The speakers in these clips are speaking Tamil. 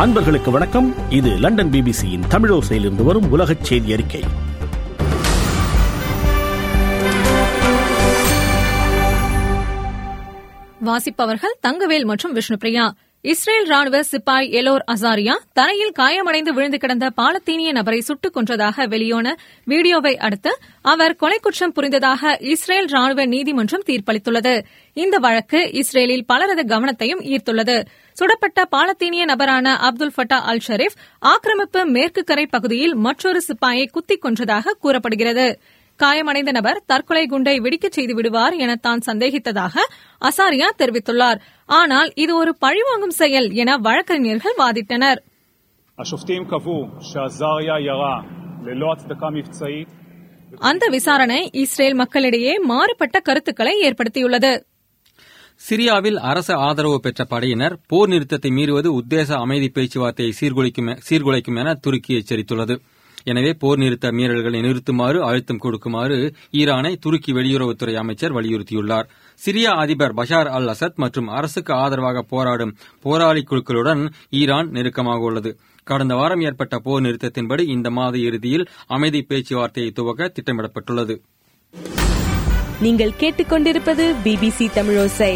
அன்பர்களுக்கு வணக்கம் இது லண்டன் பிபிசியின் தமிழோசையிலிருந்து வரும் உலகச் செய்தி அறிக்கை வாசிப்பவர்கள் தங்கவேல் மற்றும் விஷ்ணுபிரியா இஸ்ரேல் ராணுவ சிப்பாய் எலோர் அசாரியா தரையில் காயமடைந்து விழுந்து கிடந்த பாலத்தீனிய நபரை சுட்டுக் கொன்றதாக வெளியான வீடியோவை அடுத்து அவர் கொலை குற்றம் புரிந்ததாக இஸ்ரேல் ராணுவ நீதிமன்றம் தீர்ப்பளித்துள்ளது இந்த வழக்கு இஸ்ரேலில் பலரது கவனத்தையும் ஈர்த்துள்ளது சுடப்பட்ட பாலத்தீனிய நபரான அப்துல் ஃபட்டா அல் ஷரீப் ஆக்கிரமிப்பு மேற்கு கரை பகுதியில் மற்றொரு சிப்பாயை குத்திக் கொன்றதாக கூறப்படுகிறது காயமடைந்த நபர் தற்கொலை குண்டை வெடிக்கச் செய்து விடுவார் என தான் சந்தேகித்ததாக அசாரியா தெரிவித்துள்ளார் ஆனால் இது ஒரு பழிவாங்கும் செயல் என வழக்கறிஞர்கள் வாதிட்டனர் השופטים קבעו שעזריה ירה ללא הצדקה מבצעית அந்த விசாரணை இஸ்ரேல் மக்களிடையே மாறுபட்ட கருத்துக்களை ஏற்படுத்தியுள்ளது சிரியாவில் அரச ஆதரவு பெற்ற படையினர் போர் நிறுத்தத்தை மீறுவது உத்தேச அமைதி பேச்சுவார்த்தையை சீர்குலைக்கும் சீர்குலைக்கும் என துருக்கி எச்சரித்துள்ளது எனவே போர் நிறுத்த மீறல்களை நிறுத்துமாறு அழுத்தம் கொடுக்குமாறு ஈரானை துருக்கி வெளியுறவுத்துறை அமைச்சர் வலியுறுத்தியுள்ளார் சிரியா அதிபர் பஷார் அல் அசத் மற்றும் அரசுக்கு ஆதரவாக போராடும் போராளி குழுக்களுடன் ஈரான் நெருக்கமாக உள்ளது கடந்த வாரம் ஏற்பட்ட போர் நிறுத்தத்தின்படி இந்த மாத இறுதியில் அமைதி பேச்சுவார்த்தையை துவக்க திட்டமிடப்பட்டுள்ளது நீங்கள் கேட்டுக்கொண்டிருப்பது பிபிசி தமிழோசை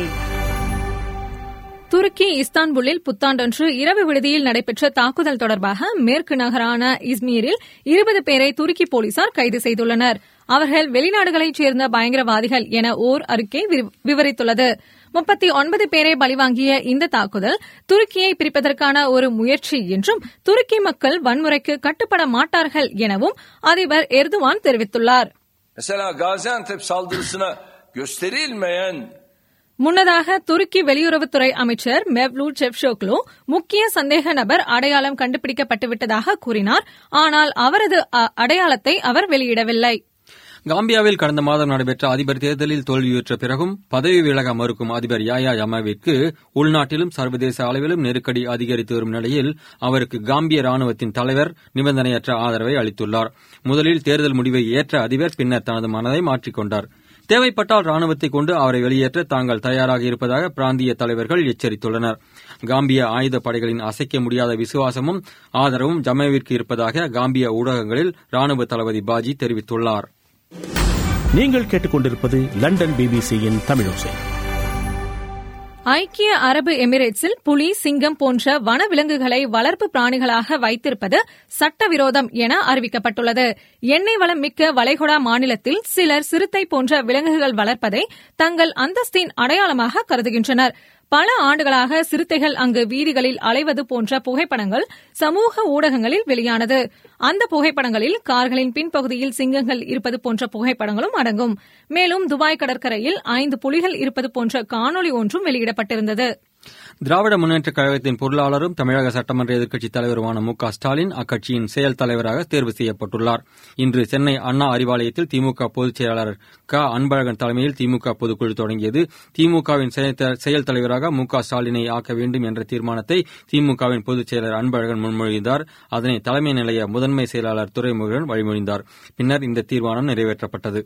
துருக்கி இஸ்தான்புல்லில் புத்தாண்டன்று இரவு விடுதியில் நடைபெற்ற தாக்குதல் தொடர்பாக மேற்கு நகரான இஸ்மீரில் இருபது பேரை துருக்கி போலீசார் கைது செய்துள்ளனர் அவர்கள் வெளிநாடுகளைச் சேர்ந்த பயங்கரவாதிகள் என ஓர் அறிக்கை விவரித்துள்ளது முப்பத்தி ஒன்பது பேரை பலிவாங்கிய இந்த தாக்குதல் துருக்கியை பிரிப்பதற்கான ஒரு முயற்சி என்றும் துருக்கி மக்கள் வன்முறைக்கு கட்டுப்பட மாட்டார்கள் எனவும் அதிபர் எர்துவான் தெரிவித்துள்ளார் Mesela Gaziantep saldırısına gösterilmeyen முன்னதாக துருக்கி வெளியுறவுத்துறை அமைச்சர் மெவ்லூட் செவ்ஷோக்லோ முக்கிய சந்தேக நபர் அடையாளம் கண்டுபிடிக்கப்பட்டுவிட்டதாக கூறினார் ஆனால் அவரது அடையாளத்தை அவர் வெளியிடவில்லை காம்பியாவில் கடந்த மாதம் நடைபெற்ற அதிபர் தேர்தலில் தோல்வியுற்ற பிறகும் பதவி விலக மறுக்கும் அதிபர் யாயா யமாவிற்கு உள்நாட்டிலும் சர்வதேச அளவிலும் நெருக்கடி அதிகரித்து வரும் நிலையில் அவருக்கு காம்பிய ராணுவத்தின் தலைவர் நிபந்தனையற்ற ஆதரவை அளித்துள்ளார் முதலில் தேர்தல் முடிவை ஏற்ற அதிபர் பின்னர் தனது மனதை மாற்றிக்கொண்டார் தேவைப்பட்டால் ராணுவத்தை கொண்டு அவரை வெளியேற்ற தாங்கள் தயாராக இருப்பதாக பிராந்திய தலைவர்கள் எச்சரித்துள்ளனர் காம்பிய ஆயுத படைகளின் அசைக்க முடியாத விசுவாசமும் ஆதரவும் ஜமேவிற்கு இருப்பதாக காம்பிய ஊடகங்களில் ராணுவ தளபதி பாஜி தெரிவித்துள்ளார் நீங்கள் கேட்டுக்கொண்டிருப்பது லண்டன் பிபிசியின் தமிழோசை ஐக்கிய அரபு எமிரேட்ஸில் புலி சிங்கம் போன்ற வனவிலங்குகளை வளர்ப்பு பிராணிகளாக வைத்திருப்பது சட்டவிரோதம் என அறிவிக்கப்பட்டுள்ளது எண்ணெய் வளம் மிக்க வளைகுடா மாநிலத்தில் சிலர் சிறுத்தை போன்ற விலங்குகள் வளர்ப்பதை தங்கள் அந்தஸ்தின் அடையாளமாக கருதுகின்றனர் பல ஆண்டுகளாக சிறுத்தைகள் அங்கு வீதிகளில் அலைவது போன்ற புகைப்படங்கள் சமூக ஊடகங்களில் வெளியானது அந்த புகைப்படங்களில் கார்களின் பின்பகுதியில் சிங்கங்கள் இருப்பது போன்ற புகைப்படங்களும் அடங்கும் மேலும் துபாய் கடற்கரையில் ஐந்து புலிகள் இருப்பது போன்ற காணொலி ஒன்றும் வெளியிடப்பட்டிருந்தது திராவிட முன்னேற்றக் கழகத்தின் பொருளாளரும் தமிழக சட்டமன்ற எதிர்க்கட்சித் தலைவருமான மு ஸ்டாலின் அக்கட்சியின் செயல் தலைவராக தேர்வு செய்யப்பட்டுள்ளார் இன்று சென்னை அண்ணா அறிவாலயத்தில் திமுக பொதுச் செயலாளர் க அன்பழகன் தலைமையில் திமுக பொதுக்குழு தொடங்கியது திமுகவின் செயல் தலைவராக மு ஸ்டாலினை ஆக்க வேண்டும் என்ற தீர்மானத்தை திமுகவின் பொதுச் செயலர் அன்பழகன் முன்மொழிந்தார் அதனை தலைமை நிலைய முதன்மை செயலாளர் துரைமுருகன் வழிமொழிந்தார் பின்னர் இந்த தீர்மானம் நிறைவேற்றப்பட்டது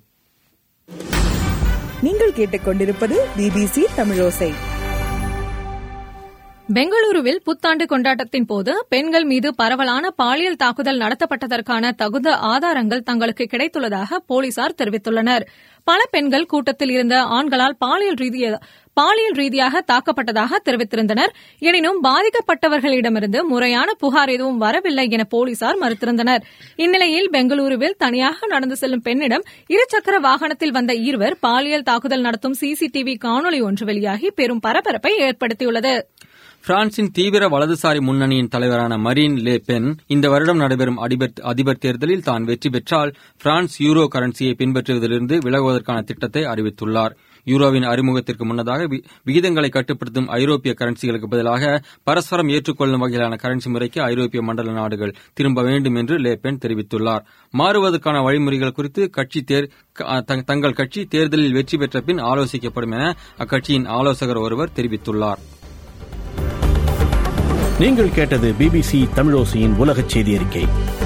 நீங்கள் கேட்டுக்கொண்டிருப்பது பிபிசி தமிழோசை பெங்களூருவில் புத்தாண்டு கொண்டாட்டத்தின் போது பெண்கள் மீது பரவலான பாலியல் தாக்குதல் நடத்தப்பட்டதற்கான தகுந்த ஆதாரங்கள் தங்களுக்கு கிடைத்துள்ளதாக போலீசார் தெரிவித்துள்ளனர் பல பெண்கள் கூட்டத்தில் இருந்த ஆண்களால் பாலியல் ரீதியாக பாலியல் ரீதியாக தாக்கப்பட்டதாக தெரிவித்திருந்தனர் எனினும் பாதிக்கப்பட்டவர்களிடமிருந்து முறையான புகார் எதுவும் வரவில்லை என போலீசார் மறுத்திருந்தனர் இந்நிலையில் பெங்களூருவில் தனியாக நடந்து செல்லும் பெண்ணிடம் இருசக்கர வாகனத்தில் வந்த இருவர் பாலியல் தாக்குதல் நடத்தும் சிசிடிவி காணொலி ஒன்று வெளியாகி பெரும் பரபரப்பை ஏற்படுத்தியுள்ளது பிரான்சின் தீவிர வலதுசாரி முன்னணியின் தலைவரான மரீன் லே பென் இந்த வருடம் நடைபெறும் அதிபர் தேர்தலில் தான் வெற்றி பெற்றால் பிரான்ஸ் யூரோ கரன்சியை பின்பற்றுவதிலிருந்து விலகுவதற்கான திட்டத்தை அறிவித்துள்ளார் யூரோவின் அறிமுகத்திற்கு முன்னதாக விகிதங்களை கட்டுப்படுத்தும் ஐரோப்பிய கரன்சிகளுக்கு பதிலாக பரஸ்பரம் ஏற்றுக்கொள்ளும் வகையிலான கரன்சி முறைக்கு ஐரோப்பிய மண்டல நாடுகள் திரும்ப வேண்டும் என்று லே பென் தெரிவித்துள்ளார் மாறுவதற்கான வழிமுறைகள் குறித்து கட்சி தங்கள் கட்சி தேர்தலில் வெற்றி பெற்ற பின் ஆலோசிக்கப்படும் என அக்கட்சியின் ஆலோசகர் ஒருவர் தெரிவித்துள்ளார் நீங்கள் கேட்டது பிபிசி தமிழோசையின் உலகச் செய்தி அறிக்கை